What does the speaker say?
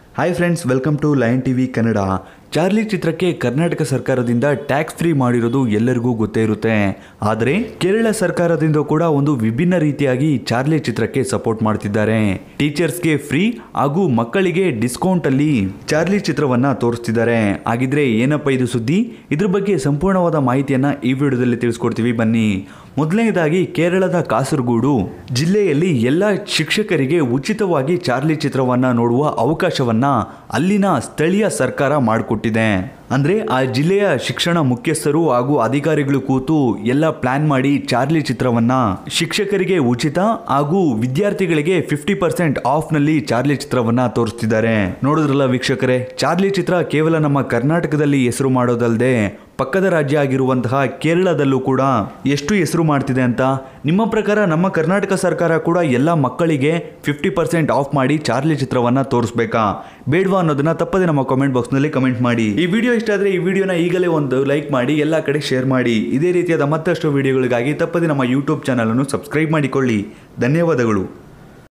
hi friends welcome to Lion TV Kannada Charlie ಚಿತ್ರಕ್ಕೆ ಕರ್ನಾಟಕ ಸರ್ಕಾರದಿಂದ tax free ಮಾಡಿರೋದು ಎಲ್ಲರಿಗೂ ಗೊತ್ತೇ ಇರುತ್ತೆ ಆದರೆ ಕೇರಳ ಸರ್ಕಾರದಿಂದ ಕೂಡ ಒಂದು ವಿಭಿನ್ನ ರೀತಿಯಾಗಿ ಚಾರ್ಲಿ ಚಿತ್ರಕ್ಕೆ ಸಪೋರ್ಟ್ ಮಾಡ್ತಿದ್ದಾರೆ ಟೀಚರ್ಸ್ಗೆ ಫ್ರೀ ಹಾಗೂ ಮಕ್ಕಳಿಗೆ ಡಿಸ್ಕೌಂಟ್ ಅಲ್ಲಿ ಚಾರ್ಲಿ ಚಿತ್ರವನ್ನ ತೋರಿಸ್ತಿದ್ದಾರೆ ಹಾಗಿದ್ರೆ ಏನಪ್ಪ ಇದು ಸುದ್ದಿ ಇದ್ರ ಬಗ್ಗೆ ಸಂಪೂರ್ಣವಾದ ಮಾಹಿತಿಯನ್ನ ಈ ವಿಡಿಯೋದಲ್ಲಿ ತಿಳಿಸ್ಕೊಡ್ತೀವಿ ಬನ್ನಿ ಮೊದಲನೇದಾಗಿ ಕೇರಳದ ಕಾಸರಗೋಡು ಜಿಲ್ಲೆಯಲ್ಲಿ ಎಲ್ಲ ಶಿಕ್ಷಕರಿಗೆ ಉಚಿತವಾಗಿ ಚಾರ್ಲಿ ಚಿತ್ರವನ್ನ ನೋಡುವ ಅವಕಾಶವನ್ನ ಅಲ್ಲಿನ ಸ್ಥಳೀಯ ಸರ್ಕಾರ ಮಾಡಿಕೊಟ್ಟಿದೆ ಅಂದ್ರೆ ಆ ಜಿಲ್ಲೆಯ ಶಿಕ್ಷಣ ಮುಖ್ಯಸ್ಥರು ಹಾಗೂ ಅಧಿಕಾರಿಗಳು ಕೂತು ಎಲ್ಲ ಪ್ಲಾನ್ ಮಾಡಿ ಚಾರ್ಲಿ ಚಿತ್ರವನ್ನ ಶಿಕ್ಷಕರಿಗೆ ಉಚಿತ ಹಾಗೂ ವಿದ್ಯಾರ್ಥಿಗಳಿಗೆ ಫಿಫ್ಟಿ ಪರ್ಸೆಂಟ್ ಆಫ್ ನಲ್ಲಿ ಚಾರ್ಲಿ ಚಿತ್ರವನ್ನ ತೋರಿಸ್ತಿದ್ದಾರೆ ನೋಡಿದ್ರಲ್ಲ ವೀಕ್ಷಕರೇ ಚಾರ್ಲಿ ಚಿತ್ರ ಕೇವಲ ನಮ್ಮ ಕರ್ನಾಟಕದಲ್ಲಿ ಹೆಸರು ಮಾಡೋದಲ್ಲದೆ ಪಕ್ಕದ ರಾಜ್ಯ ಆಗಿರುವಂತಹ ಕೇರಳದಲ್ಲೂ ಕೂಡ ಎಷ್ಟು ಹೆಸರು ಮಾಡ್ತಿದೆ ಅಂತ ನಿಮ್ಮ ಪ್ರಕಾರ ನಮ್ಮ ಕರ್ನಾಟಕ ಸರ್ಕಾರ ಕೂಡ ಎಲ್ಲ ಮಕ್ಕಳಿಗೆ ಫಿಫ್ಟಿ ಪರ್ಸೆಂಟ್ ಆಫ್ ಮಾಡಿ ಚಾರ್ಲಿ ಚಿತ್ರವನ್ನ ತೋರಿಸ್ಬೇಕಾ ಬೇಡವಾ ಅನ್ನೋದನ್ನ ತಪ್ಪದೆ ನಮ್ಮ ಕಾಮೆಂಟ್ ಬಾಕ್ಸ್ನಲ್ಲಿ ಕಮೆಂಟ್ ಮಾಡಿ ಈ ವಿಡಿಯೋ ಇಷ್ಟ ಆದರೆ ಈ ವಿಡಿಯೋನ ಈಗಲೇ ಒಂದು ಲೈಕ್ ಮಾಡಿ ಎಲ್ಲ ಕಡೆ ಶೇರ್ ಮಾಡಿ ಇದೇ ರೀತಿಯಾದ ಮತ್ತಷ್ಟು ವಿಡಿಯೋಗಳಿಗಾಗಿ ತಪ್ಪದೆ ನಮ್ಮ ಯೂಟ್ಯೂಬ್ ಚಾನಲನ್ನು ಸಬ್ಸ್ಕ್ರೈಬ್ ಮಾಡಿಕೊಳ್ಳಿ ಧನ್ಯವಾದಗಳು